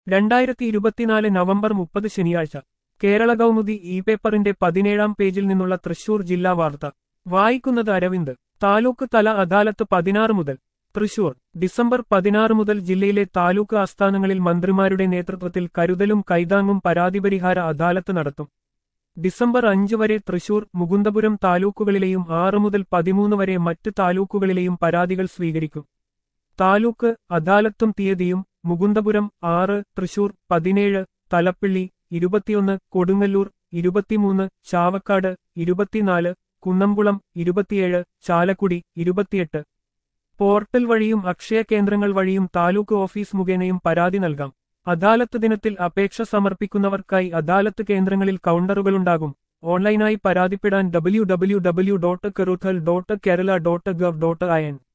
രണ്ടായിരത്തി ഇരുപത്തിനാല് നവംബർ മുപ്പത് ശനിയാഴ്ച കേരള കൗമുദി ഇ പേപ്പറിന്റെ പതിനേഴാം പേജിൽ നിന്നുള്ള തൃശൂർ ജില്ലാ വാർത്ത വായിക്കുന്നത് അരവിന്ദ് താലൂക്ക് തല അദാലത്ത് പതിനാറ് മുതൽ തൃശൂർ ഡിസംബർ പതിനാറ് മുതൽ ജില്ലയിലെ താലൂക്ക് ആസ്ഥാനങ്ങളിൽ മന്ത്രിമാരുടെ നേതൃത്വത്തിൽ കരുതലും കൈതാങ്ങും പരാതിപരിഹാര അദാലത്ത് നടത്തും ഡിസംബർ അഞ്ച് വരെ തൃശൂർ മുകുന്ദപുരം താലൂക്കുകളിലെയും ആറ് മുതൽ പതിമൂന്ന് വരെ മറ്റ് താലൂക്കുകളിലെയും പരാതികൾ സ്വീകരിക്കും താലൂക്ക് അദാലത്തും തീയതിയും മുകുന്ദപുരം ആറ് തൃശൂർ പതിനേഴ് തലപ്പിള്ളി ഇരുപത്തിയൊന്ന് കൊടുങ്ങല്ലൂർ ഇരുപത്തിമൂന്ന് ചാവക്കാട് ഇരുപത്തിനാല് കുന്നംകുളം ഇരുപത്തിയേഴ് ചാലക്കുടി ഇരുപത്തിയെട്ട് പോർട്ടൽ വഴിയും അക്ഷയ കേന്ദ്രങ്ങൾ വഴിയും താലൂക്ക് ഓഫീസ് മുഖേനയും പരാതി നൽകാം അദാലത്ത് ദിനത്തിൽ അപേക്ഷ സമർപ്പിക്കുന്നവർക്കായി അദാലത്ത് കേന്ദ്രങ്ങളിൽ കൗണ്ടറുകളുണ്ടാകും ഓൺലൈനായി പരാതിപ്പെടാൻ ഡബ്ല്യു ഡബ്ല്യു ഡബ്ല്യു ഡോട്ട് കെറുഥൽ dot Kerala dot gov dot I N